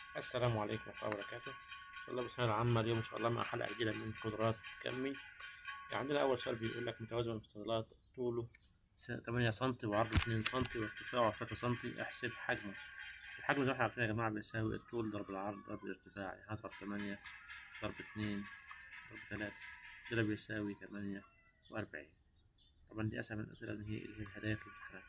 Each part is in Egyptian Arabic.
السلام عليكم ورحمة الله وبركاته طلاب الثانوية العامة اليوم إن شاء الله مع حلقة جديدة من قدرات كمي عندنا أول سؤال بيقول لك متوازن المستطيلات طوله تمانية سنتي وعرضه اتنين سنتي وارتفاعه تلاتة سنتي احسب حجمه الحجم زي ما احنا عارفين يا جماعة بيساوي الطول ضرب العرض ضرب الارتفاع يعني هضرب تمانية ضرب اتنين ضرب تلاتة كده بيساوي تمانية وأربعين طبعا دي أسهل من الأسئلة اللي هي اللي هي الهدايا في الامتحانات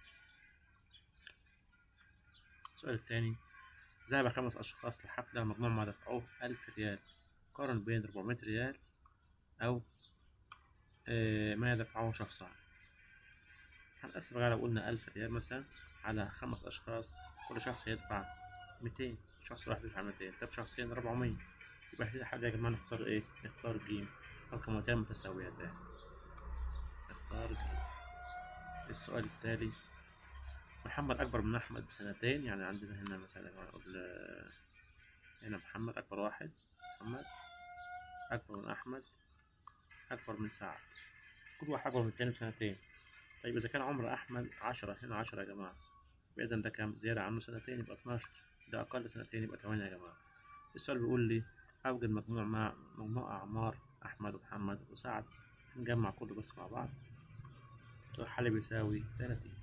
السؤال التاني ذهب خمس أشخاص لحفلة مجموع ما دفعوه ألف ريال قارن بين ربعمية ريال أو آه، ما يدفعه شخصان هنقسم بقى لو قلنا ألف ريال مثلا على خمس أشخاص كل شخص هيدفع ميتين شخص واحد يدفع ميتين طب شخصين ربعمية يبقى احنا حاجة يا جماعة نختار ايه؟ نختار جيم رقمتان متساويتان نختار جيم السؤال التالي محمد أكبر من أحمد بسنتين يعني عندنا هنا مثلا نقول آه، هنا محمد أكبر واحد محمد أكبر من أحمد أكبر من سعد كل واحد أكبر من التاني بسنتين طيب إذا كان عمر أحمد عشرة هنا عشرة يا جماعة يبقى إذا ده كام زيادة عنه سنتين يبقى اتناشر ده أقل سنتين يبقى تمانية يا جماعة السؤال بيقول لي أوجد مجموع مع مجموع أعمار أحمد ومحمد وسعد نجمع كله بس مع بعض الحل بيساوي تلاتين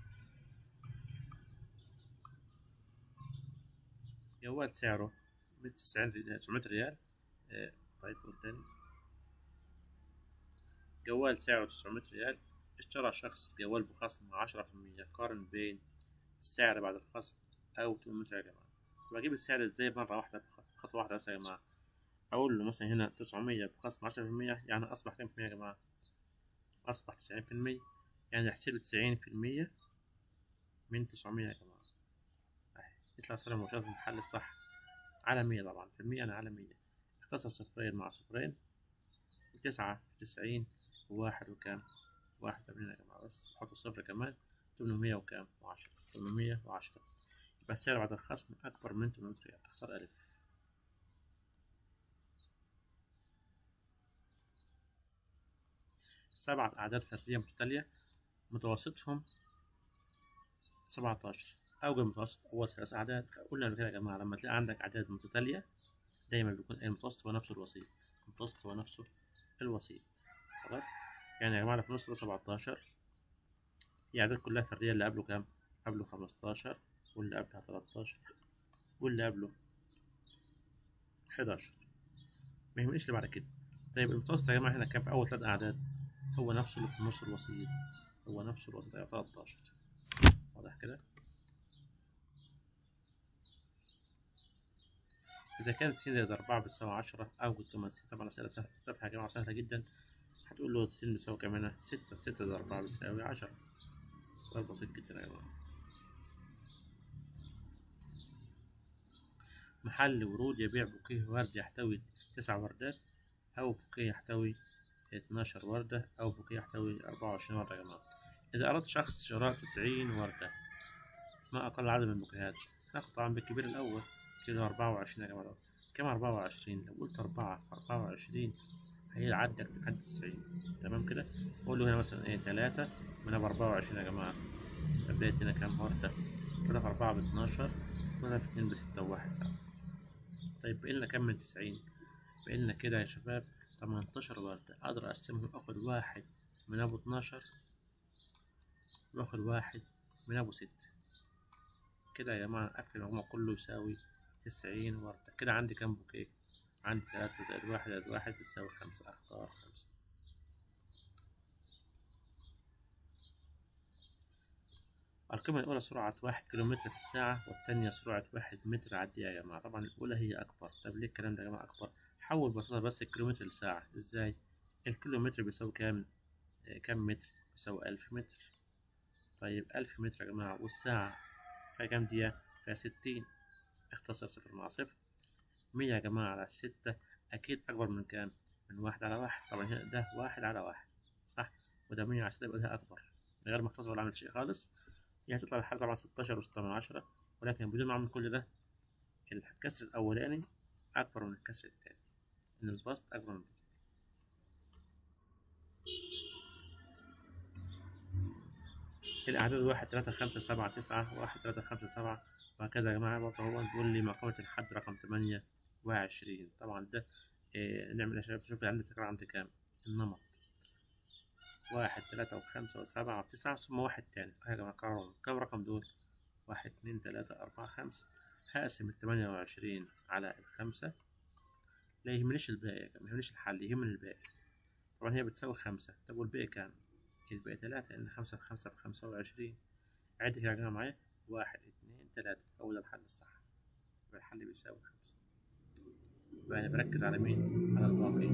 جوال سعره من تسعين ريال تسعمية ريال آه، طيب قول تاني جوال سعره تسعمية ريال اشترى شخص جوال بخصم عشرة في المية قارن بين السعر بعد الخصم أو تمنمية ريال يا جماعة طب أجيب السعر ازاي مرة واحدة بخ- خطوة واحدة بس يا جماعة أقول له مثلا هنا تسعمية بخصم عشرة في المية يعني أصبح كام في المية يا جماعة أصبح تسعين في المية يعني احسب تسعين في المية من تسعمية يا جماعة أهي يطلع صورة مباشرة في الحل الصح على مية طبعا في المية أنا على مية اختصر صفرين مع صفرين تسعة في تسعين وواحد وكام واحد وتمانين يا جماعة بس نحط الصفر كمان تمنمية وكام وعشرة تمنمية وعشرة يبقى السعر بعد الخصم أكبر من تمنمية ريال أختار ألف سبعة أعداد فردية متتالية متوسطهم سبعتاشر أوجد متوسط أول ثلاث أعداد قلنا قبل كده يا جماعة لما تلاقي عندك أعداد متتالية دايما بيكون المتوسط هو نفسه الوسيط المتوسط هو نفسه الوسيط خلاص يعني يا جماعة في النص ده سبعتاشر الأعداد كلها فردية اللي قبله كام؟ قبله خمستاشر واللي قبلها تلاتاشر واللي قبله حداشر ما يهمنيش اللي بعد كده طيب المتوسط يا جماعة هنا كام في أول تلات أعداد؟ هو نفسه اللي في النص الوسيط هو نفسه الوسيط أيوة تلاتاشر واضح كده؟ إذا كانت س زائد أربعة بتساوي عشرة أوجد كمان س طبعا أسئلة تافهة تافهة يا جماعة سهلة جدا هتقول له س بتساوي كام هنا؟ ستة ستة زائد أربعة بتساوي عشرة سؤال بسيط جدا يا جماعة محل ورود يبيع بوكيه ورد يحتوي تسع وردات أو بوكيه يحتوي اتناشر وردة أو بوكيه يحتوي أربعة وعشرين وردة يا جماعة إذا أردت شخص شراء تسعين وردة ما أقل عدد من البوكيهات ناخد طبعا بالكبير الأول كده أربعة وعشرين يا جماعة كم أربعة وعشرين لو قلت أربعة في أربعة وعشرين هيعدك تعدي تسعين تمام كده قول له هنا مثلا إيه تلاتة من أربعة وعشرين يا جماعة طب لقيت هنا كام وردة وردة في أربعة باتناشر وردة في اتنين بستة وواحد سبعة طيب بقيلنا كام من تسعين بقيلنا كده يا شباب تمنتاشر وردة أقدر أقسمهم آخد واحد من أبو اتناشر وآخد واحد من أبو ستة كده يا جماعة أقفل المجموع كله يساوي تسعين وردة كده عندي كام بوكيه عندي تلاتة زائد واحد زائد واحد بتساوي خمسة أختار خمسة القيمة الأولى سرعة واحد كيلومتر في الساعة والتانية سرعة واحد متر على الدقيقة يا جماعة طبعا الأولى هي أكبر طب ليه الكلام ده يا جماعة أكبر؟ حول ببساطة بس الكيلومتر لساعة إزاي؟ الكيلومتر بيساوي كام؟ آه، كام متر؟ بيساوي ألف متر طيب ألف متر يا جماعة والساعة فيها كام دقيقة؟ فيها ستين اختصر صفر مع صفر مية يا جماعة على ستة أكيد أكبر من كام؟ من واحد على واحد طبعا هنا ده واحد على واحد صح؟ وده مية على ستة يبقى ده أكبر من غير ما اختصر ولا أعمل شيء خالص يعني تطلع الحالة طبعا ستاشر وستة من عشرة ولكن بدون ما أعمل كل ده الكسر الأولاني أكبر من الكسر التاني إن البسط أكبر من البسط الأعداد واحد تلاتة خمسة سبعة تسعة واحد تلاتة خمسة سبعة وهكذا يا جماعة برضه هو بيقول لي مقامة الحد رقم تمانية وعشرين طبعا ده إيه نعمل يا شباب نشوف عندي تكرار عندي كام النمط واحد تلاتة وخمسة وسبعة وتسعة ثم واحد تاني يا جماعة كررهم كم رقم دول واحد اتنين تلاتة أربعة خمسة هقسم التمانية وعشرين على الخمسة لا يهمنيش الباقي ما يهمنيش الحل يهمني الباقي طبعا هي بتساوي خمسة طب والباقي كام؟ الباقي تلاتة لأن خمسة في خمسة بخمسة وعشرين عد كده يا جماعة معايا واحد اتنين تلاتة هو ده الحل الصح يبقى الحل بيساوي خمسة يبقى أنا بركز على مين؟ على الباقي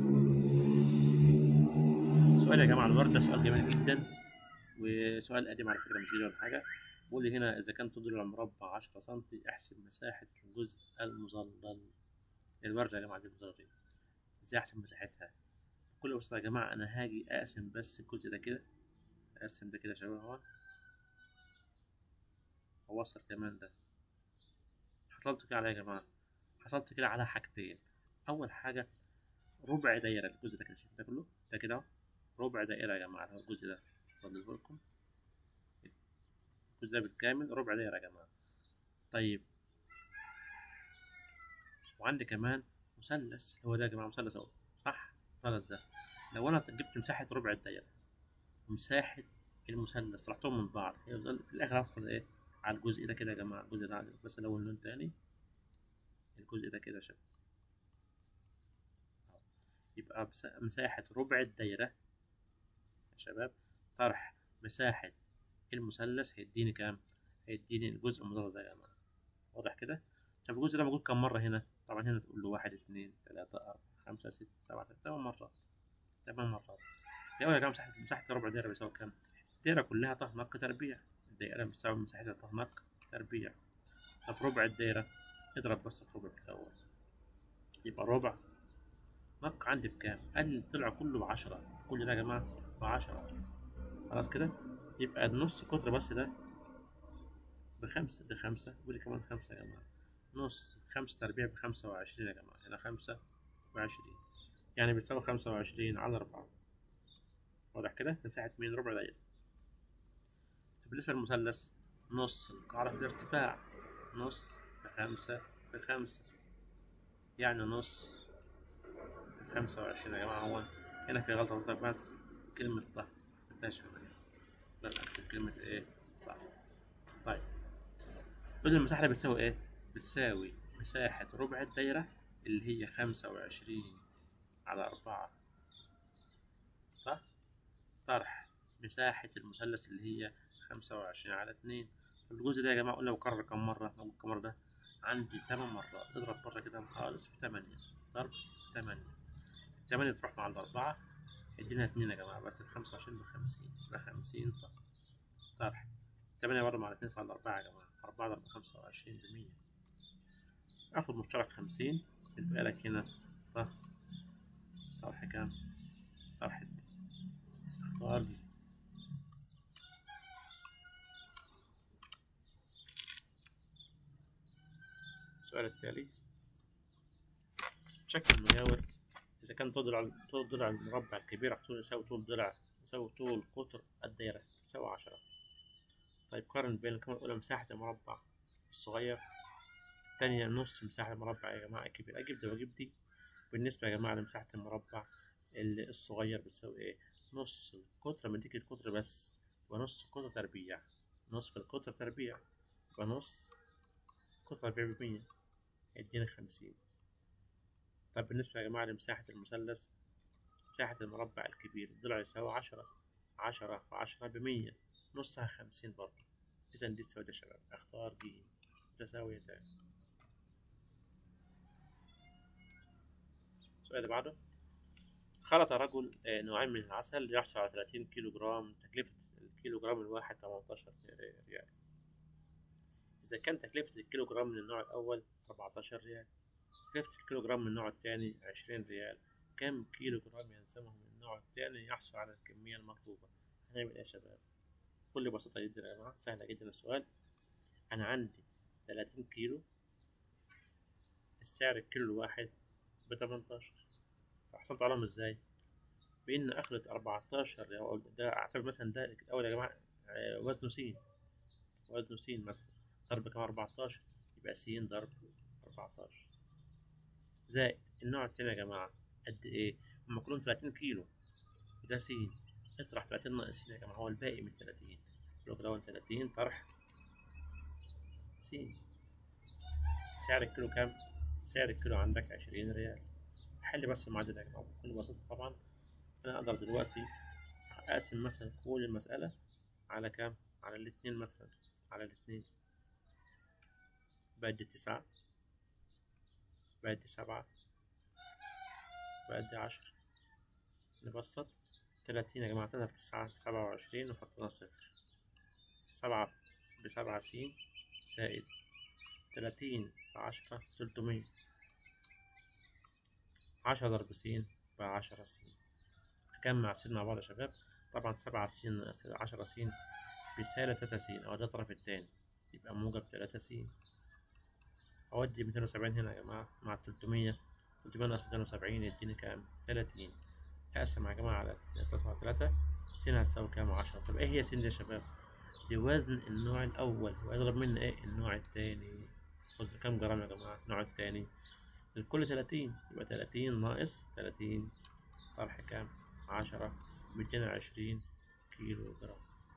سؤال يا جماعة الورد ده سؤال جميل جدا وسؤال قديم على فكرة مش جديد ولا حاجة بيقول لي هنا إذا كان طول المربع عشرة سنتي احسب مساحة الجزء المظلل الوردة يا جماعة دي مظللة ازاي احسب مساحتها بكل بساطة يا جماعة أنا هاجي أقسم بس الجزء ده كده أقسم ده كده يا شباب أهو أوصل كمان ده حصلت كده على إيه يا جماعة حصلت كده على حاجتين أول حاجة ربع دايرة الجزء ده كده شايف ده كله ده كده أهو ربع دائرة يا جماعة الجزء ده أظلله لكم الجزء ده بالكامل ربع دايرة يا جماعة طيب وعندي كمان مثلث هو ده يا جماعة مثلث أهو صح المثلث ده لو أنا جبت مساحة ربع الدايرة ومساحة المثلث طلعتهم من بعض هي في الآخر هدخل إيه على الجزء ده كده يا جماعة الجزء ده بس لو اللون تاني الجزء ده كده شباب يبقى مساحة ربع الدايرة يا شباب طرح مساحة المثلث هيديني كام؟ هيديني الجزء المضاد ده يا جماعة واضح كده؟ طب الجزء ده موجود كام مرة هنا؟ طبعا هنا تقول له واحد اتنين تلاتة أربعة خمسة ستة سبعة تمن مرات تمن مرات يلا يا جماعة مساحة مساحة ربع دايرة بيساوي كام؟ الدايرة كلها طه نق تربيع الدايرة بتساوي مساحتها طه نق تربيع طب ربع الدايرة اضرب بس في ربع في الأول يبقى ربع نق عندي بكام؟ قال لي طلع كله بعشرة كل ده يا جماعة بعشرة خلاص كده يبقى النص قطر بس ده بخمسة ده خمسة ودي كمان خمسة يا جماعة نص خمسة تربيع بخمسة وعشرين يا جماعة هنا خمسة وعشرين يعني بتساوي خمسة وعشرين على أربعة واضح كده مساحة مين ربع دايرة طب بالنسبة للمثلث نص القاعدة في الارتفاع نص في خمسة في خمسة يعني نص في خمسة وعشرين يا جماعة هو هنا في غلطة بسيطة بس كلمة طه مفيهاش عملية لا أكتب كلمة إيه طه طيب بدل المساحة دي بتساوي إيه؟ بتساوي مساحة ربع الدايرة اللي هي خمسة وعشرين على أربعة صح؟ طرح مساحة المثلث اللي هي خمسة وعشرين على اتنين الجزء ده يا جماعة قلنا بكرر كم مرة؟ موجود كم مرة ده؟ عندي تمن مرات اضرب بره كده خالص في تمانية ضرب تمانية التمانية تروح مع الأربعة ادينا اتنين يا جماعة بس في خمسة وعشرين بخمسين بخمسين طرح طرح تمانية برضه مع اتنين فعلى أربعة يا جماعة أربعة ضرب خمسة وعشرين بمية آخد مشترك خمسين يبقى لك هنا طرح طرح كام؟ طرح اتنين اختار دي السؤال التالي شكل المجاور إذا كان طول ضلع طول ضلع المربع الكبير طول يساوي طول ضلع يساوي طول قطر الدايرة يساوي عشرة طيب قارن بين الكاميرا الأولى مساحة المربع الصغير التانية نص مساحة المربع يا جماعة الكبير أجيب ده وأجيب دي بالنسبة يا جماعة لمساحة المربع الصغير بتساوي إيه؟ نص القطر مديك القطر بس ونص القطر تربيع نصف القطر تربيع ونص قطر تربيع بمية يدينا خمسين طب بالنسبة يا جماعة لمساحة المثلث مساحة المربع الكبير الضلع يساوي عشرة عشرة في عشرة بمية نصها خمسين برضه إذا دي تساوي ده يا شباب اختار ج متساويتان السؤال اللي بعده خلط رجل نوعين من العسل يحصل على 30 كيلو جرام تكلفة الكيلو جرام الواحد 18 ريال إذا كان تكلفة الكيلو جرام من النوع الأول 14 ريال تكلفة الكيلو جرام من النوع الثاني 20 ريال كم كيلو جرام يلزمه من النوع الثاني يحصل على الكمية المطلوبة هنعمل إيه يا شباب؟ بكل بساطة جدا يا جماعة سهلة جدا السؤال أنا عندي 30 كيلو السعر الكيلو الواحد ب 18 حصلت عليهم ازاي؟ بإن أخلط 14 ده أعتبر مثلا ده الأول يا جماعة آه، وزنه س وزنه س مثلا ضرب كام 14 يبقى س ضرب 14 زائد النوع التاني يا جماعة قد ايه؟ هما كلهم 30 كيلو ده س اطرح 30 ناقص س يا جماعة هو الباقي من 30 لو كده 30 طرح س سعر الكيلو كام؟ سعر الكيلو عندك 20 ريال حل بس المعادلة يا جماعة بكل بساطة طبعا أنا أقدر دلوقتي أقسم مثلا كل المسألة على كام؟ على الاتنين مثلا على الاتنين بقت دي تسعة بقت دي سبعة بقت دي عشرة نبسط تلاتين يا جماعة تلاتة في تسعة بسبعة وعشرين وحطينا صفر سبعة بسبعة س زائد تلاتين في عشرة تلتمية عشرة ضرب س بعشرة س أجمع س مع بعض يا شباب طبعا سبعة س ناقص عشرة س بيساوي تلاتة س أو ده الطرف التاني يبقى موجب تلاتة س أودي ميتين وسبعين هنا يا جماعة مع تلتمية تلتمية ناقص ميتين وسبعين يديني كام؟ تلاتين أقسم يا جماعة على تلاتة على تلاتة س هتساوي كام؟ عشرة طب إيه هي س دي يا شباب؟ دي وزن النوع الأول ويضرب منه إيه؟ النوع التاني وزن كام جرام يا جماعة؟ النوع التاني الكل تلاتين يبقى تلاتين ناقص تلاتين طرح كام؟ عشرة ميتين وعشرين كيلو جرام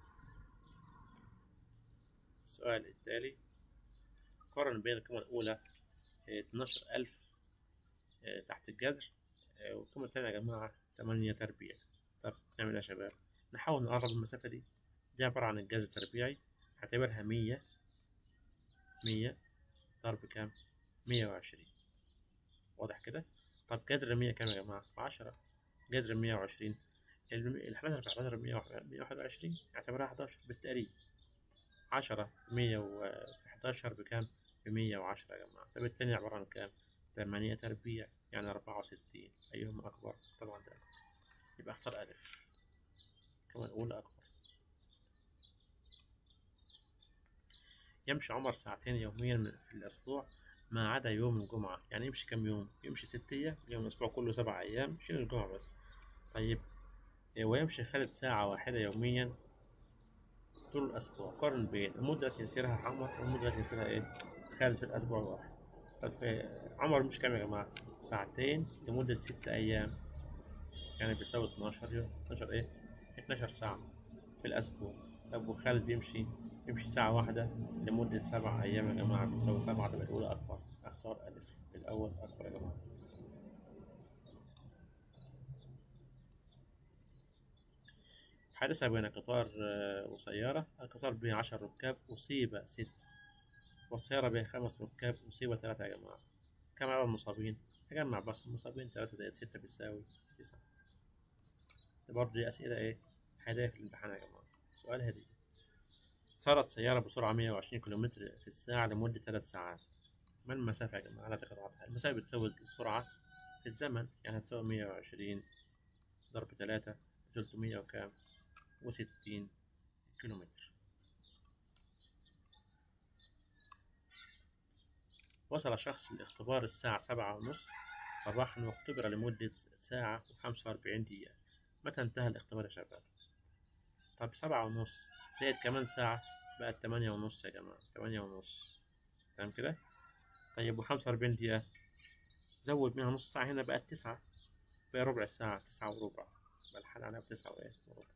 السؤال التالي قارن بين القيمة الأولى اتناشر ألف تحت الجذر آه، والقيمة التانية يا جماعة تمانية تربيع طب نعمل إيه يا شباب؟ نحاول نقرب المسافة دي دي عبارة عن الجذر التربيعي هعتبرها مية مية ضرب كام؟ مية وعشرين واضح كده؟ طب جذر المية كام يا جماعة؟ عشرة جذر المية وعشرين الحداشر في حداشر مية واحد وعشرين اعتبرها حداشر بالتقريب عشرة في مية وفي حداشر بكام؟ بمية وعشرة يا جماعة طب التاني عبارة عن كام؟ تمانية تربيع يعني أربعة وستين أيهما أكبر؟ طبعا ده أكبر يبقى اختار ألف كمان الأولى أكبر يمشي عمر ساعتين يوميا من- في الأسبوع ما عدا يوم الجمعة يعني يمشي كام يوم؟ يمشي ست أيام يوم الأسبوع كله سبع أيام شيل الجمعة بس طيب إيه، ويمشي خالد ساعة واحدة يوميا طول الأسبوع قارن بين المدة التي يسيرها عمر والمدة التي يسيرها إيه؟ خالد في الأسبوع الواحد طب في- عمر مش كام يا جماعة؟ ساعتين لمدة ست أيام يعني بيساوي 12 يوم 12 إيه؟ 12 ساعة في الأسبوع طب وخالد بيمشي يمشي ساعة واحدة لمدة سبع أيام يا جماعة بتساوي سبعة تبقى الأولى أكبر أختار ألف الأول أكبر يا جماعة حادثة بين قطار آه، وسيارة القطار به عشر ركاب أصيب ست والسيارة بها خمس ركاب أصيب ثلاثة يا جماعة كم عدد المصابين؟ تجمع بس المصابين ثلاثة زائد ستة بيساوي تسعة ده برضه دي أسئلة إيه؟ هدايا في الامتحان يا جماعة سؤال هدية سارت سيارة بسرعة 120 كيلومتر في الساعة لمدة ثلاث ساعات ما المسافة يا جماعة؟ لا تقطعها المسافة بتساوي السرعة في الزمن يعني هتساوي 120 ضرب ثلاثة 300 وكام؟ وستين كيلومتر وصل شخص الاختبار الساعة سبعة ونص صباحا واختبر لمدة ساعة وخمسة وأربعين دقيقة متى انتهى الاختبار يا شباب؟ طب سبعة ونص زائد كمان ساعة بقت تمانية ونص يا جماعة تمانية ونص تمام كده؟ طيب وخمسة وأربعين دقيقة زود منها نص ساعة هنا بقت تسعة بقى ربع ساعة تسعة وربع بقى الحل عليها بتسعة وإيه وربع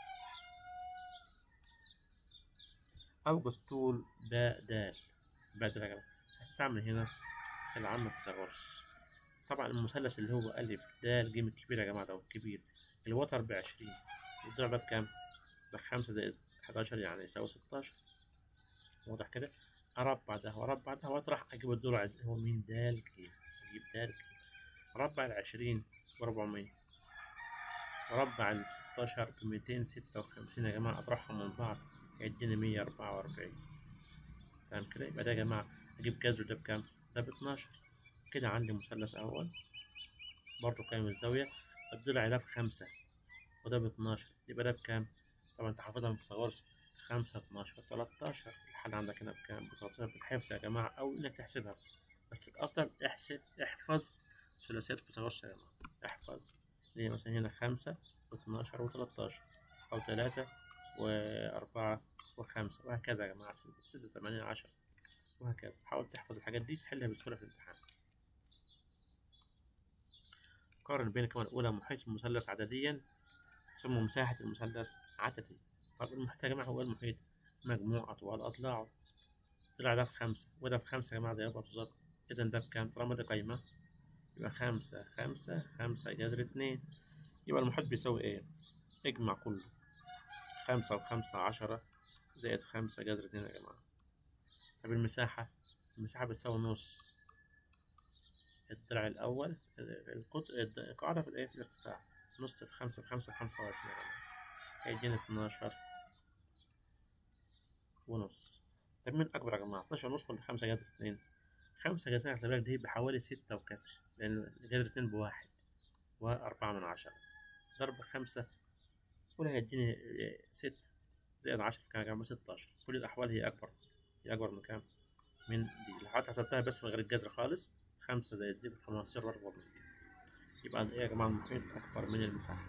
أوجد طول دا دال بدل يا جماعة هستعمل هنا العم فيثاغورس طبعا المثلث اللي هو ألف دال جيم الكبير يا جماعة ده الكبير الوتر بعشرين والضلع ده بكام؟ بخمسة زائد حداشر يعني يساوي ستاشر واضح كده؟ أربع ده وأربع ده وأطرح أجيب الضلع اللي هو مين دال جيم أجيب دال جيم أربع العشرين بربعمية أربع الستاشر بميتين ستة وخمسين يا جماعة أطرحهم من بعض يديني مية أربعة وأربعين تمام كده يبقى ده يا جماعة أجيب جذر ده بكام؟ ده باتناشر كده عندي مثلث أول برضه قايم الزاوية الضلع ده بخمسة وده باتناشر يبقى ده بكام؟ طبعا أنت حافظها من فيثاغورس خمسة اتناشر تلاتاشر الحل عندك هنا بكام؟ بتلاتاشر بالحفظ يا جماعة أو إنك تحسبها بس الأفضل احسب احفظ ثلاثيات فيثاغورس يا جماعة احفظ اللي هي مثلا هنا خمسة واتناشر وتلاتاشر أو تلاتة وأربعة وخمسة وهكذا يا جماعة ستة وتمانية عشرة وهكذا حاول تحفظ الحاجات دي تحلها بسهولة في الامتحان قارن بين الكلمة الأولى محيط المثلث عدديا ثم مساحة المثلث عدديا طب المحيط يا جماعة هو المحيط مجموع أطوال أضلاعه طلع ده بخمسة وده بخمسة يا جماعة زي بعض بالظبط إذا ده بكام؟ طالما ده قايمة يبقى خمسة خمسة خمسة جذر اتنين يبقى المحيط بيساوي إيه؟ اجمع كله خمسة وخمسة عشرة زائد خمسة جذر اتنين يا جماعة طب المساحة المساحة بتساوي نص الضلع الأول القطر القاعدة في الإيه في الارتفاع نص في خمسة في خمسة في خمسة وعشرين يا جماعة هيدينا اتناشر ونص طب مين أكبر يا جماعة؟ اتناشر ونص ولا خمسة جذر اتنين؟ خمسة جذر خلي بالك دي بحوالي ستة وكسر لأن جذر اتنين بواحد وأربعة من عشرة ضرب خمسة ولا هيديني ستة زائد عشرة كام يا جماعة ستاشر كل الأحوال هي أكبر هي أكبر من كام؟ من دي لو حتى حسبتها بس من غير الجذر خالص خمسة زائد دي بخمستاشر أكبر من دي يبقى إيه يا جماعة المحيط أكبر من المساحة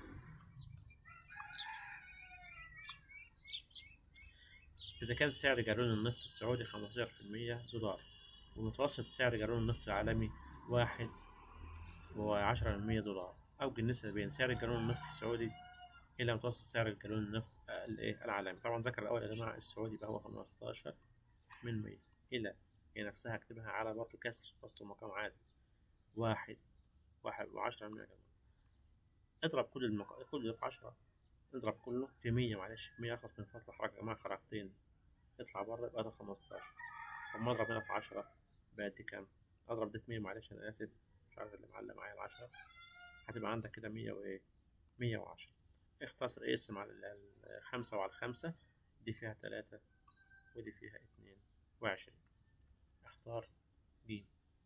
إذا كان سعر جالون النفط السعودي خمستاشر في المية دولار ومتوسط سعر جالون النفط العالمي واحد وعشرة في المية دولار أوجد النسبة بين سعر جالون النفط السعودي إلى متوسط سعر جالون النفط الإيه العالمي طبعا ذكر الأول يا جماعة السعودي يبقى هو خمستاشر من مية إلى هي نفسها اكتبها على برضه كسر وسط مقام عادي واحد واحد وعشرة من يا جماعة اضرب كل المق... كل ده في عشرة اضرب كله في مية معلش مية أخلص من فصل حركة يا جماعة حركتين اطلع بره يبقى ده خمستاشر أما أضرب هنا في عشرة بقى دي كام؟ أضرب ده في مية معلش أنا آسف مش عارف اللي معلم معايا العشرة هتبقى عندك كده مية وإيه؟ مية وعشرة اختصر اقسم على الخمسة وعلى الخمسة دي فيها تلاتة ودي فيها اتنين وعشرين اختار ج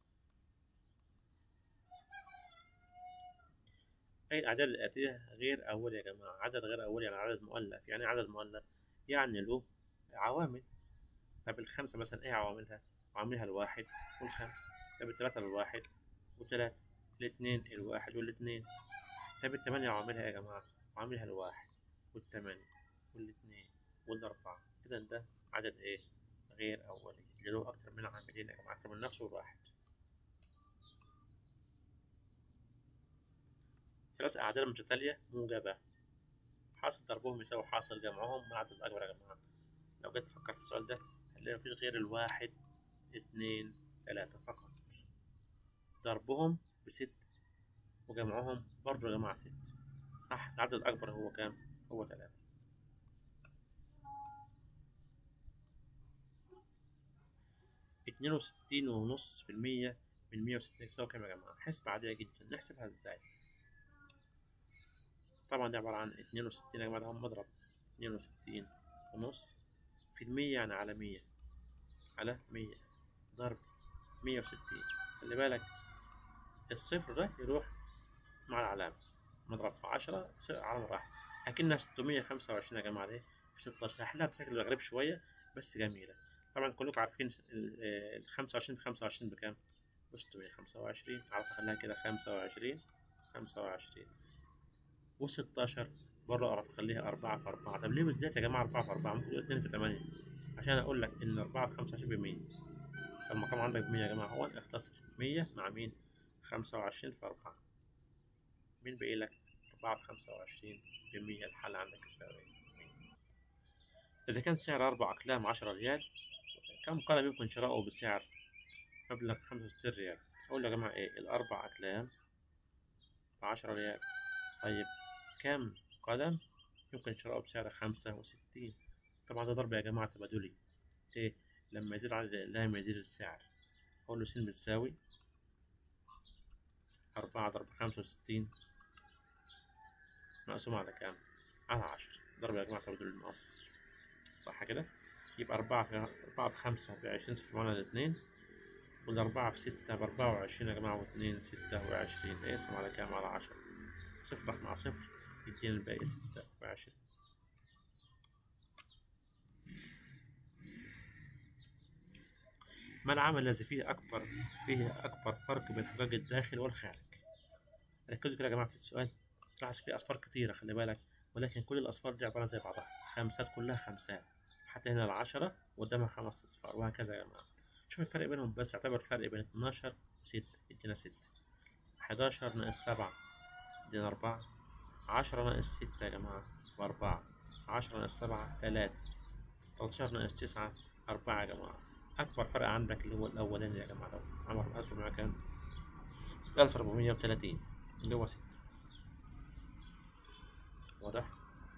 أي الأعداد الآتية غير أولية يا جماعة عدد غير أولي يعني عدد مؤلف يعني عدد مؤلف يعني له عوامل طب الخمسة مثلا إيه عواملها؟ عواملها الواحد والخمس طب التلاتة الواحد وتلاتة الاتنين الواحد والاتنين طب التمانية عواملها يا جماعة عواملها الواحد والتمانية والاتنين والأربعة إذا ده عدد إيه؟ غير أولي اللي له أكتر من عاملين يا جماعة أكتر من نفسه الواحد ثلاث أعداد متتالية موجبة حاصل ضربهم يساوي حاصل جمعهم مع عدد الأكبر يا جماعة لو جيت تفكر في السؤال ده هتلاقي مفيش غير الواحد اتنين تلاتة فقط ضربهم بست وجمعهم برضه يا جماعة ست صح العدد الأكبر هو كام؟ هو تلاتة اتنين وستين ونص في المية من مية وستين يساوي كام يا جماعة؟ حسبة عادية جدا نحسبها ازاي؟ طبعا دي عبارة عن اتنين وستين يا جماعة ده هم مضرب اتنين وستين ونص في المية يعني على مية على مية ضرب مية وستين خلي بالك الصفر ده يروح مع العلامة مضرب في عشرة على مرة واحدة أكنها ستمية خمسة وعشرين يا جماعة دي في ستاشر هحلها بشكل غريب شوية بس جميلة طبعا كلكم عارفين الخمسة وعشرين في خمسة وعشرين بكام؟ بستمية خمسة وعشرين عرفت أخليها كده خمسة وعشرين خمسة وعشرين وستاشر برضه أعرف أخليها أربعة في أربعة طب ليه بالذات يا جماعة أربعة في أربعة ممكن تقول اتنين في تمانية عشان أقول لك إن أربعة في خمسة وعشرين بمية فالمقام عندك بمية يا جماعة هو اختصر مية مع مين؟ خمسة وعشرين في أربعة مين باقي لك؟ أربعة في خمسة وعشرين بمية الحل عندك يساوي إذا كان سعر أربع أقلام عشرة ريال كم قلم يمكن شراؤه بسعر مبلغ خمسة وستين ريال أقول يا جماعة إيه الأربع أقلام بعشرة ريال طيب كم قلم يمكن شراؤه بسعر خمسة وستين طبعا ده ضرب يا جماعة تبادلي إيه لما يزيد عدد الأقلام يزيد السعر أقول له س بتساوي أربعة ضرب خمسة وستين مقسوم على كام؟ على عشرة ضرب يا جماعة تبادل المقص صح كده؟ يبقى أربعة في أربعة في خمسة بعشرين صفر معانا الاتنين والأربعة في ستة بأربعة وعشرين يا جماعة واتنين ستة وعشرين اقسم على كام؟ على عشرة صفر مع صفر يدينا الباقي ستة وعشرين ما العمل الذي فيه أكبر فيه أكبر فرق بين حجاج الداخل والخارج؟ ركزوا كده يا جماعة في السؤال تلاحظ فيه أصفار كتيرة خلي بالك ولكن كل الأصفار دي عبارة زي بعضها خمسات كلها خمسات حتى هنا العشرة قدامها خمس أصفار وهكذا يا جماعة شوف الفرق بينهم بس اعتبر الفرق بين اتناشر وستة يدينا ستة حداشر ناقص سبعة يدينا أربعة عشرة ناقص ستة يا جماعة وأربعة عشرة ناقص سبعة تلاتة تلاتاشر ناقص تسعة أربعة يا جماعة أكبر فرق عندك اللي هو الأولاني يا جماعة ده عمر هاتوا معاه كام؟ ألف أربعمية وتلاتين اللي هو ستة واضح؟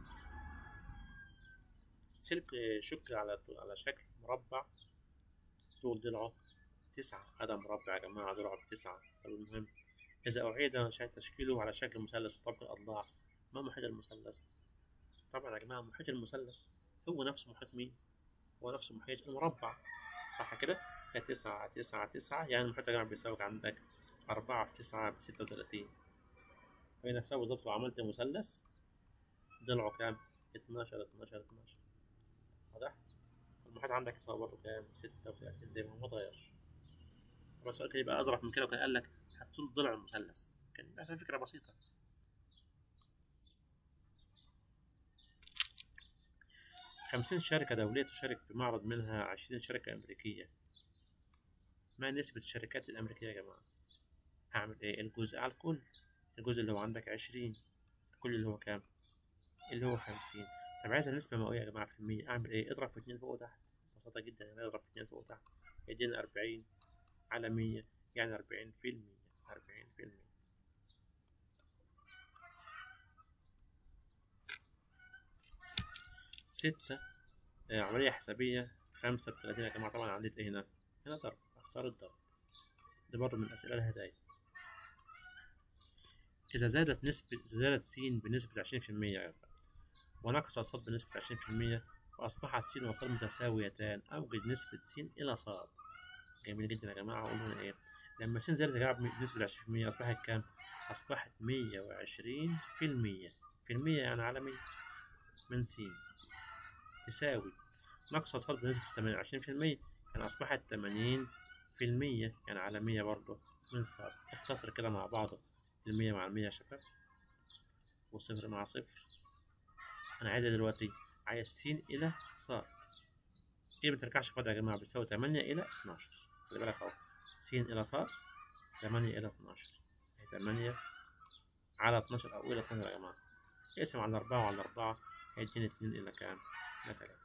سلك شكل على على شكل مربع طول ضلعه تسعة هذا مربع يا جماعة ضلعه بتسعة طب المهم إذا أعيد شكل تشكيله على شكل مثلث وطبق الأضلاع ما محيط المثلث؟ طبعا يا جماعة محيط المثلث هو نفسه محيط مين؟ هو نفسه محيط المربع صح كده؟ هي تسعة تسعة تسعة يعني المحيط يا جماعة بيساوي عندك أربعة في تسعة بستة وتلاتين هي نفسها بالظبط لو عملت مثلث ضلعه كام؟ اتناشر اتناشر اتناشر واضح؟ المحيط عندك يساوي برضه كام؟ ستة وتلاتين زي ما هو متغيرش بس السؤال كان يبقى أظرف من كده وكان قال لك هتطول ضلع المثلث كان يبقى عشان فكرة بسيطة خمسين شركة دولية تشارك في معرض منها عشرين شركة أمريكية ما نسبة الشركات الأمريكية يا جماعة؟ هعمل إيه؟ الجزء على الكل الجزء اللي هو عندك عشرين الكل اللي هو كام؟ اللي هو خمسين طب عايز النسبة مئوية يا جماعة في المية أعمل إيه؟ اضرب في اتنين فوق وتحت ببساطة جدا يعني اضرب في اتنين فوق وتحت يدينا أربعين على مية يعني أربعين في المية أربعين في المية ستة آه، عملية حسابية خمسة بتلاتين يا جماعة طبعا عملية إيه هنا؟ هنا ضرب أختار الضرب ده برضه من الأسئلة الهدايا إذا زادت نسبة إذا زادت س بنسبة عشرين في المية ونقصت ص بنسبة عشرين في المية وأصبحت س وص متساويتان أوجد نسبة س إلى ص جميل جدا يا جماعة أقول هنا إيه لما س زادت يا جماعة بنسبة عشرين في المية أصبحت كام؟ أصبحت مية وعشرين في المية في المية يعني على مية من س تساوي نقص ص بنسبة تمانية وعشرين في المية يعني أصبحت تمانين في المية يعني على مية برضه من ص اختصر كده مع بعضه المية مع المية يا شباب وصفر مع صفر أنا عايزها دلوقتي عايز س إلى ص إيه مترجعش فاضي يا جماعة بتساوي تمانية إلى اتناشر خلي بالك أهو س إلى ص تمانية إلى اتناشر هي تمانية على اتناشر أو إلى اتناشر يا جماعة اقسم على أربعة وعلى أربعة هيديني اتنين إلى كام؟ إلى تلاتة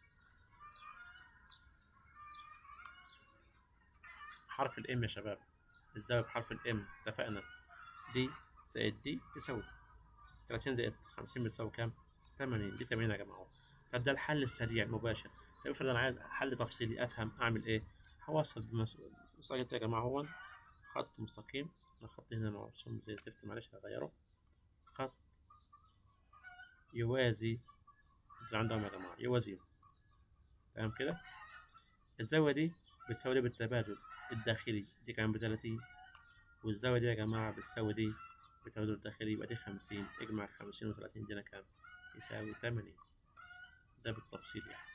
حرف الإم يا شباب الزاوية بحرف الإم اتفقنا دي زائد دي تساوي تلاتين زائد خمسين بتساوي كام؟ تمانين دي تمانين يا جماعة طب ده الحل السريع المباشر طب افرض أنا عايز حل تفصيلي أفهم أعمل إيه؟ هوصل بمسؤول بس يا جماعة هو خط مستقيم أنا خط هنا مرسوم زي الزفت معلش هغيره خط يوازي اللي عندهم يا جماعة يوازي تمام كده الزاوية دي بتساوي دي بالتبادل الداخلي دي كان بتلاتين والزاوية دي يا جماعة بتساوي دي بالتبادل الداخلي يبقى دي خمسين اجمع خمسين وتلاتين دينا كام يساوي تمانين ده بالتفصيل يعني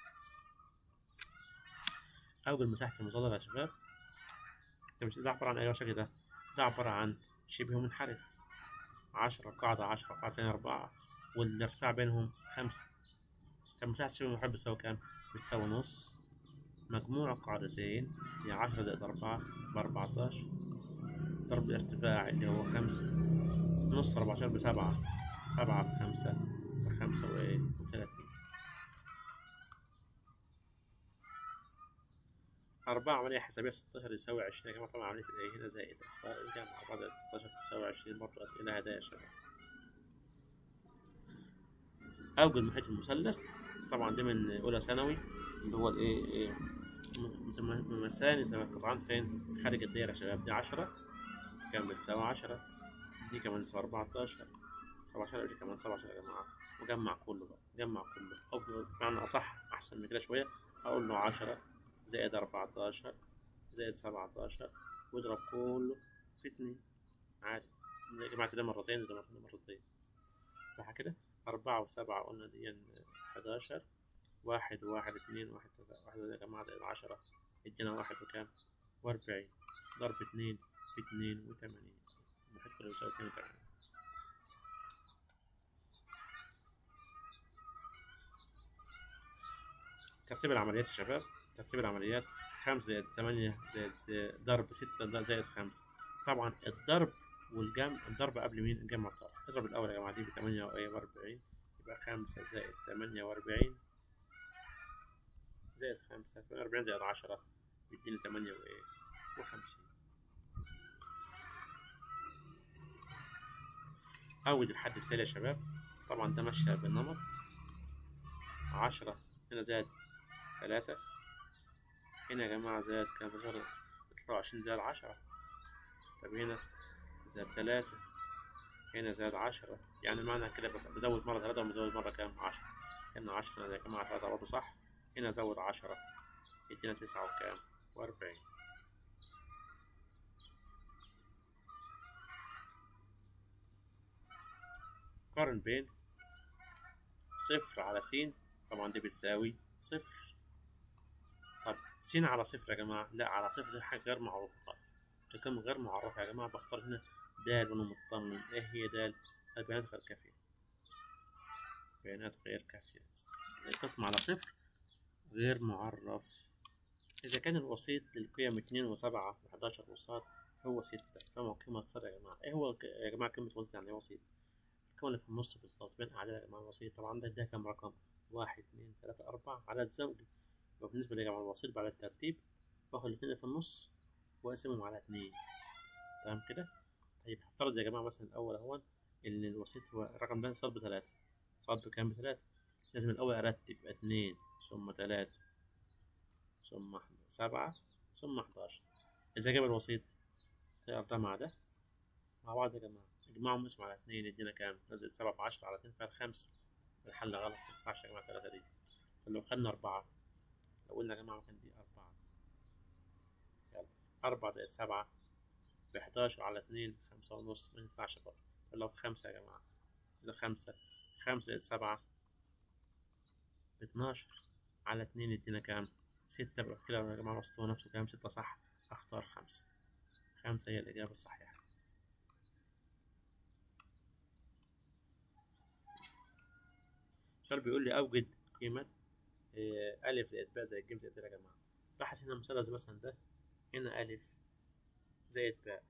أوجد مساحة المظلة يا شباب ده مش ده عبارة عن أيوة الشكل ده ده عبارة عن شبه منحرف عشرة قاعدة عشرة قاعدتين أربعة والارتفاع بينهم خمسة طب مساحة شبه منحرف بتساوي كام؟ بتساوي نص مجموع القاعدتين هي عشرة زائد أربعة بأربعتاشر ضرب الارتفاع اللي هو خمسة نص أربعتاشر بسبعة سبعة في خمسة بخمسة وإيه وتلاتين أربعة عملية حسابية ستاشر يساوي عشرين يا جماعة طبعا عملية الإيه هنا زائد اختار الجمع أربعة زائد ستاشر تساوي عشرين برضه أسئلة هدايا يا شباب أوجد محيط المثلث طبعا دي من أولى ثانوي اللي هو الإيه إيه ممثلان يتقاطعان فين؟ خارج الدايرة يا شباب دي عشرة كام بتساوي عشرة دي كمان تساوي أربعتاشر سبعتاشر دي كمان سبعتاشر يا جماعة وجمع كله بقى جمع كله أو بمعنى أصح أحسن من كده شوية أقول له عشرة زائد أربعتاشر زائد سبعتاشر واضرب كله في اتنين عادي جمعت ده مرتين وده مرتين صح كده أربعة وسبعة قلنا دي حداشر واحد وواحد اتنين واحد واحد يا جماعة زائد عشرة يدينا واحد وكام وأربعين ضرب اتنين في اتنين وتمانين المحيط كله يساوي اتنين وتمانين ترتيب العمليات يا شباب ترتيب العمليات خمسة زائد تمانية زائد ضرب ستة زائد خمسة طبعا الضرب والجمع الضرب قبل مين الجمع طبعا اضرب الأول يا جماعة دي بتمانية وأربعين يبقى خمسة زائد تمانية وأربعين زائد خمسة تمانية وأربعين زائد عشرة بيديني تمانية وإيه وخمسين أول الحد التالي يا شباب طبعا ده ماشية بالنمط عشرة هنا زائد تلاتة هنا يا جماعة زائد كام في شهر تلاتة وعشرين زائد عشرة طب هنا زائد تلاتة هنا زائد عشرة يعني معنى كده بس بزود مرة تلاتة وبزود مرة كام عشرة هنا عشرة يا جماعة تلاتة برضه صح هنا زود عشرة يدينا تسعة وكام وأربعين قارن بين صفر على س طبعا دي بتساوي صفر طب س على صفر يا جماعة لا على صفر دي حاجة غير معروفة خالص رقم غير معرفة يا جماعة بختار هنا دال وأنا مطمن إيه هي دال البيانات غير كافية بيانات غير كافية القسم على صفر غير معرف إذا كان الوسيط للقيم اتنين وسبعة وحداشر وسط هو ستة فما قيمة الصاد يا جماعة إيه هو يا جماعة كلمة وسط يعني إيه وسيط؟ الكون اللي في النص بالظبط بين أعداد يا جماعة الوسيط طبعا ده ده كام رقم؟ واحد اتنين تلاتة أربعة عدد زوجي وبالنسبة لجمع الوسيط بعد الترتيب باخد الاتنين اللي في النص وأقسمهم على اتنين تمام كده؟ طيب هفترض يا جماعة مثلا الأول أهون إن الوسيط هو الرقم ده صاد بتلاتة صاد بكام بتلاتة لازم الأول أرتب اتنين ثم تلاتة ثم سبعة ثم حداشر إذا جاب الوسيط تقدر ده مع ده مع بعض يا جماعة اجمعهم اسم على اتنين يدينا كام؟ نزل سبعة في عشرة على اتنين فيها خمسة الحل غلط مينفعش يا جماعة تلاتة دي فلو خدنا أربعة لو قلنا يا جماعة مكان دي أربعة يلا أربعة زائد سبعة بحداشر على اتنين خمسة ونص مينفعش برضه فلو خمسة يا جماعة إذا خمسة خمسة زائد سبعة باتناشر على اتنين يدينا كام؟ ستة بقى كده يا جماعة وسطه نفسه كام ستة صح أختار خمسة خمسة هي الإجابة الصحيحة السؤال بيقول لي أوجد قيمة ألف زائد باء زائد ج زائد د يا جماعة لاحظ هنا المثلث مثلا ده هنا ألف زائد باء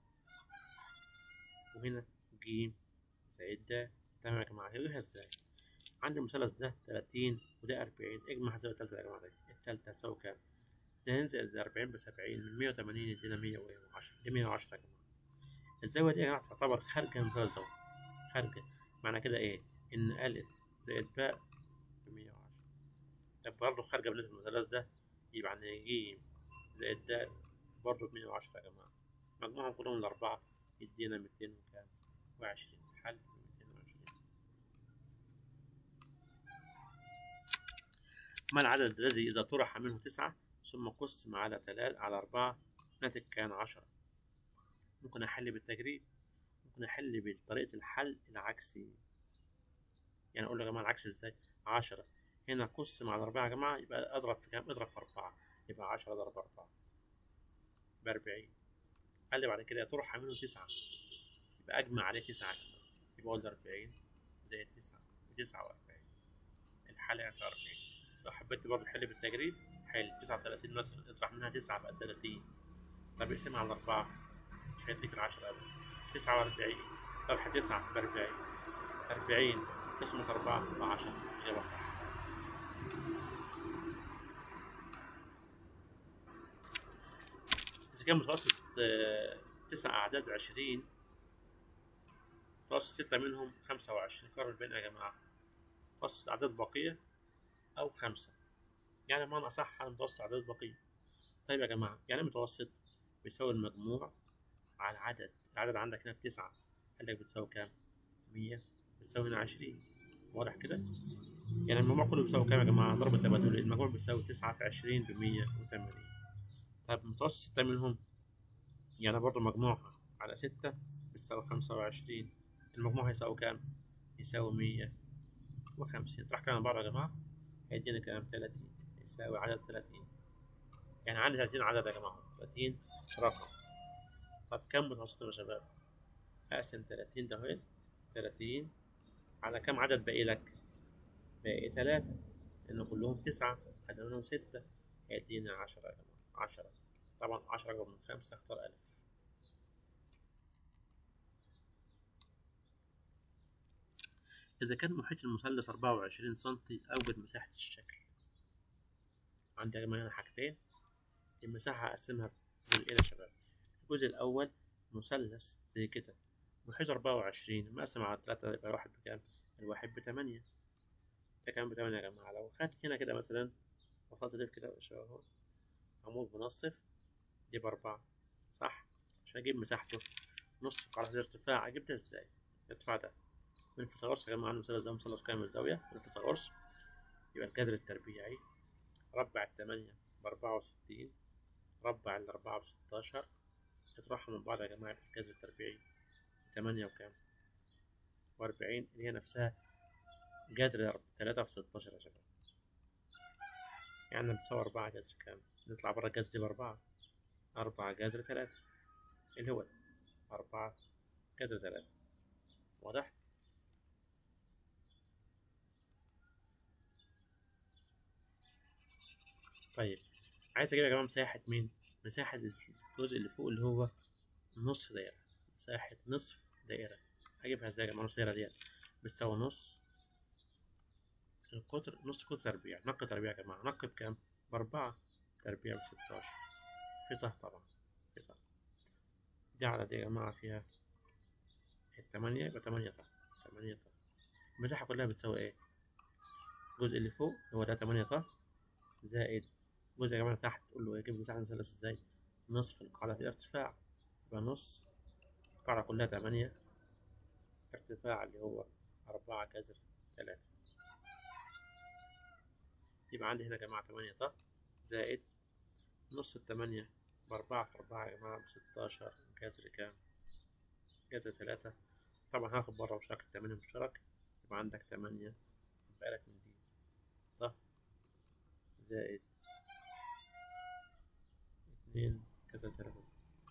وهنا ج زائد د تمام يا جماعة هجيبها ازاي؟ عندي المثلث ده تلاتين وده أربعين اجمع زاوية التالتة يا جماعة دي التالتة هتساوي كام؟ ده هنزل أربعين بسبعين من مية وتمانين يدينا مية وعشرة دي مية وعشرة يا جماعة الزاوية دي يا جماعة تعتبر خارجة من ثلاث زوايا خارجة معنى كده إيه؟ إن ألف زائد باء بمية وعشرة طب برضه خارجة بالنسبة للمثلث ده يبقى عندنا ج زائد د برضه بمية وعشرة يا جماعة مجموعهم كلهم الأربعة يدينا ميتين وكام؟ وعشرين حل ميتين وعشرين ما العدد الذي إذا طرح منه تسعة ثم قسم على تلاتة على أربعة ناتج كان عشرة ممكن أحل بالتجريب ممكن أحل بطريقة الحل العكسي يعني أقول يا جماعة العكس إزاي عشرة هنا قسم على أربعة يا جماعة يبقى أضرب في كام أضرب في أربعة يبقى عشرة ضرب أربعة بأربعين قال لي بعد كده طرح منه تسعة يبقى أجمع عليه تسعة يبقى أقول أربعين زائد تسعة وتسعة وأربعين الحل يعني أربعين لو حبيت برضه تحل بالتجريب حل تسعة وتلاتين مثلا اطرح منها تسعة بقى تلاتين طب اقسمها على أربعة مش هيديك العشرة أبدا تسعة وأربعين طرح تسعة بأربعين أربعين قسمة أربعة بعشرة إجابة صح إذا كان متوسط تسع أعداد بعشرين متوسط ستة منهم خمسة وعشرين قارن بين يا جماعة متوسط أعداد باقية أو خمسة يعني بمعنى أصح أنا متوسط أعداد باقية طيب يا جماعة يعني متوسط بيساوي المجموع على العدد العدد عندك هنا بتسعة قال لك بتساوي كام؟ مية بتساوي هنا عشرين واضح كده؟ يعني المجموع كله بيساوي كام يا جماعة؟ ضرب التبادل المجموع بيساوي تسعة في عشرين بمية وتمانين طيب متوسط ستة منهم يعني برضه مجموعها على ستة بتساوي خمسة وعشرين المجموع هيساوي كام؟ يساوي مية وخمسين اطرح كام من بعض يا جماعة هيدينا كام؟ تلاتين يساوي عدد تلاتين يعني عندي تلاتين عدد يا جماعة تلاتين رقم طب كم متوسط يا شباب؟ أقسم تلاتين ده اهي تلاتين على كم عدد باقي لك؟ باقي تلاتة لأن كلهم تسعة خدنا منهم ستة هيدينا عشرة يا جماعة عشرة طبعا عشرة أكبر من خمسة اختار ألف إذا كان محيط المثلث أربعة وعشرين سنتي أوجد مساحة الشكل عندي يا جماعة هنا حاجتين المساحة هقسمها جزئين يا شباب الجزء الأول مثلث زي كده محيط أربعة وعشرين مقسم على تلاتة يبقى واحد بكام؟ الواحد بتمانية ده كام بتمانية يا جماعة لو خدت هنا كده مثلا وصلت دي كده يا شباب أهو عمود منصف دي بأربعة صح؟ عشان أجيب مساحته نص على الارتفاع أجيب ده إزاي؟ الارتفاع ده من فيثاغورس يا جماعة المثلث ده مثلث قائم الزاوية من فيثاغورس يبقى الجذر التربيعي ربع التمانية بأربعة وستين ربع الأربعة بستاشر اطرحهم من بعض يا جماعة يبقى الجذر التربيعي تمانية وكام؟ وأربعين اللي هي نفسها جذر تلاتة في ستاشر يا شباب يعني بتساوي أربعة جذر كام؟ نطلع برا الجذر دي بأربعة أربعة جذر تلاتة اللي هو أربعة جذر تلاتة واضح؟ طيب عايز اجيب يا جماعه مساحه مين مساحه الجزء اللي فوق اللي هو نص دايره مساحه نصف دايره هجيبها ازاي يا جماعه نص دايره ديت بتساوي نص القطر نص قطر تربيع نق تربيع يا جماعه نق بكام بأربعة تربيع بستاشر في طه طبعا في طه دي على دي يا جماعه فيها التمانية يبقى تمانية طه تمانية طه المساحة كلها بتساوي ايه الجزء اللي فوق هو ده تمانية طه زائد جزء يا جماعة تحت تقول له اجيب مساحة المثلث ازاي نصف القاعدة في الارتفاع يبقى نص القاعدة كلها تمانية ارتفاع اللي هو أربعة جذر تلاتة يبقى عندي هنا يا جماعة تمانية طه زائد نص التمانية بأربعة في أربعة يا جماعة بستاشر جذر كام؟ جذر تلاتة طبعا هاخد بره مشترك التمانية مشترك يبقى عندك تمانية يبقى لك من دي طه زائد اتنين كذا تلاتة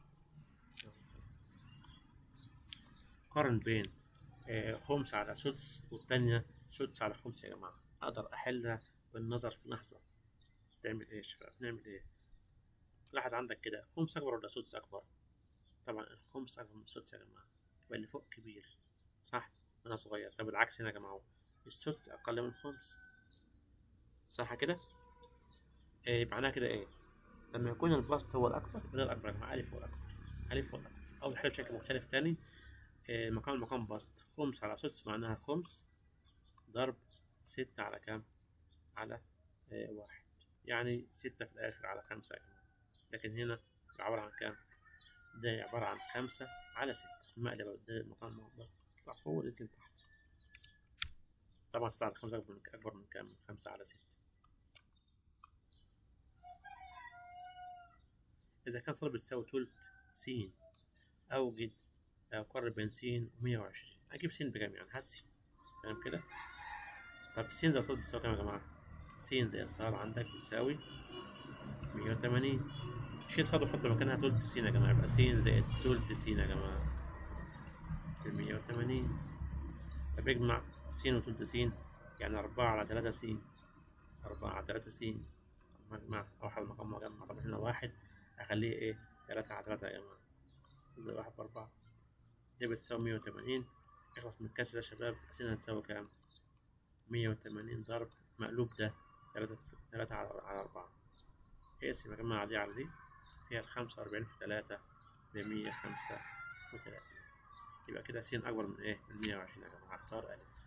قارن بين آه، خمس على سدس والتانية سدس على خمس يا جماعة أقدر أحلها بالنظر في لحظة تعمل إيه يا شباب نعمل إيه لاحظ عندك كده خمس أكبر ولا سدس أكبر طبعا الخمس أكبر من السدس يا جماعة يبقى اللي فوق كبير صح أنا صغير طب العكس هنا يا جماعة السدس أقل من الخمس صح كده إيه يبقى معناها كده إيه لما يكون البسط هو الأكبر يبقى ده الأكبر يا جماعة ألف هو الأكبر ألف هو الأكبر أو نحل بشكل مختلف تاني إيه مقام المقام بسط خمس على سدس معناها خمس ضرب ستة على كام؟ على إيه واحد يعني ستة في الآخر على خمسة يا جماعة لكن هنا عبارة عن كام؟ ده عبارة عن خمسة على ستة المقلب ده مقام بسط يطلع فوق وينزل تحت طبعا ستة على خمسة أكبر من أكبر من كام؟ من خمسة على ستة إذا كان صلب بتساوي تلت س أوجد أقرب بين س ومية وعشرين أجيب س بكام يعني هات س تمام كده طب س زائد صاد بتساوي كام يا جماعة؟ س زائد صاد عندك بتساوي مية وتمانين شيل صاد وحط مكانها تلت س يا جماعة يبقى س زائد تلت س يا جماعة بمية وتمانين طب اجمع س وتلت س يعني أربعة على تلاتة س أربعة على تلاتة س مجمع واحد مقام مجمع طب هنا واحد أخليه إيه تلاتة على تلاتة يا جماعة زي واحد بأربعة دي بتساوي مية وتمانين اخلص من الكسر يا شباب سنة هتساوي كام؟ مية وتمانين ضرب مقلوب ده تلاتة تلاتة على على أربعة اقسم يا جماعة دي على دي فيها الخمسة وأربعين في تلاتة بمية خمسة وتلاتين يبقى كده س أكبر من إيه؟ من مية وعشرين يا جماعة هختار ألف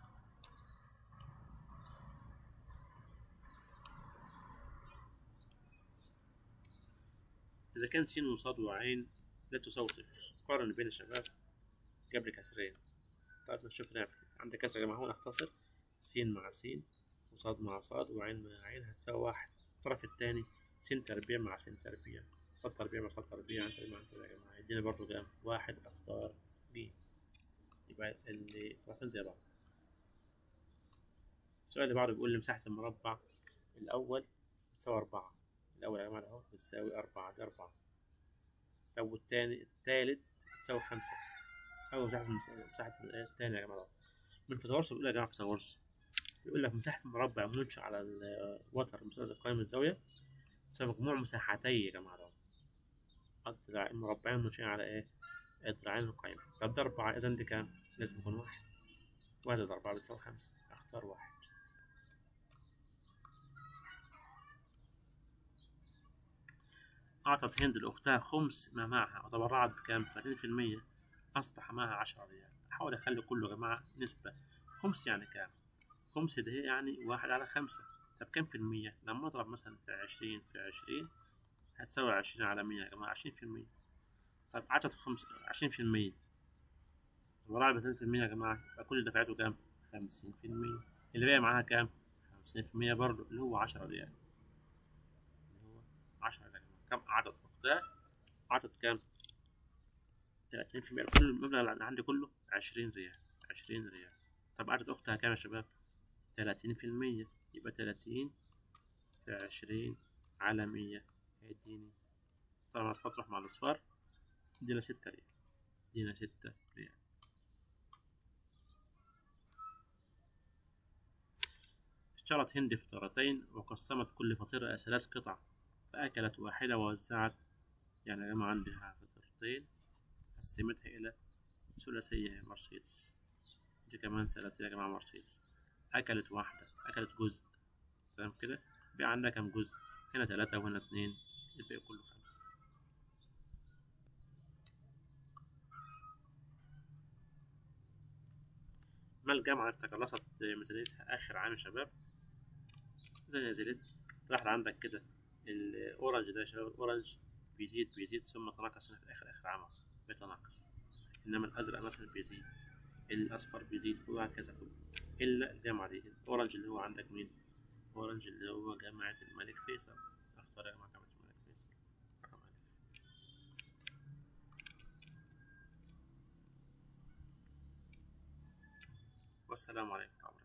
إذا كان س وصاد وعين لا تساوي صفر قارن بين الشباب جبر كسرين طيب نشوف نعمل عندك كسر يا جماعة هون اختصر س مع س وصاد مع صاد وعين مع عين هتساوي واحد الطرف التاني س تربيع مع س تربيع صاد تربيع مع صاد تربيع عين تربيع مع عين تربيع يا جماعة يدينا برضه كام واحد اختار ب يبقى اللي طرفين زي بعض السؤال اللي بعده بيقول لي مساحة المربع الأول بتساوي أربعة الأول يا جماعة أهو بتساوي أربعة دي أربعة طب والتاني التالت بتساوي خمسة أول مساحة المس- مساحة التاني يا جماعة أهو من فيثاغورس بيقول يا جماعة فيثاغورس يقول لك مساحة مربع منشأ على الوتر مثلث قائم الزاوية تساوي مجموع مساحتي يا جماعة ده الضلع المربعين منشئين على ايه؟ الضلعين القائمة طب ده أربعة إذا دي كام؟ لازم يكون واحد واحد زائد أربعة بتساوي خمسة أختار واحد أعطت هند لأختها خمس ما معها وتبرعت بكام؟ 30% أصبح معها عشرة ريال أحاول أخلي كله يا جماعة نسبة خمس يعني كام؟ خمس ده يعني واحد على خمسة طب كام في المية؟ لما أضرب مثلا في عشرين في عشرين هتساوي عشرين على مية يا جماعة عشرين في المية طب عطت خمس عشرين في المية تبرعت بثلاثين في المية يا جماعة يبقى كل دفعته كام؟ خمسين في المية اللي باقي معاها كام؟ خمسين في المية برضه اللي هو عشرة ريال اللي هو عشرة يا جماعة كم عدد أختها؟ عدد كام؟ تلاتين في المية كل المبلغ اللي عندي كله عشرين ريال عشرين ريال طب عدد أختها كام يا شباب؟ تلاتين في المية يبقى تلاتين في عشرين على مية هيديني طبعا أصفار تروح مع الأصفار دينا ستة ريال دينا ستة ريال اشترت هند فطيرتين وقسمت كل فطيرة إلى ثلاث قطع فأكلت واحدة ووزعت يعني يا جماعة عندها فطيرتين قسمتها إلى ثلاثية مرسيدس دي كمان ثلاثية يا جماعة مرسيدس أكلت واحدة أكلت جزء تمام كده بقى عندها كام جزء هنا ثلاثة وهنا اتنين الباقي كله خمسة ما الجامعة تقلصت ميزانيتها آخر عام يا شباب ميزانية زادت راحت عندك كده الأورنج ده يا شباب الأورنج بيزيد بيزيد ثم تناقص هنا في الآخر آخر عام بيتناقص إنما الأزرق مثلا بيزيد الأصفر بيزيد وهكذا كله إلا الجامعة دي الأورنج اللي هو عندك مين؟ أورنج اللي هو جامعة الملك فيصل أختار يا جماعة جامعة الملك فيصل رقم ألف والسلام عليكم ورحمة الله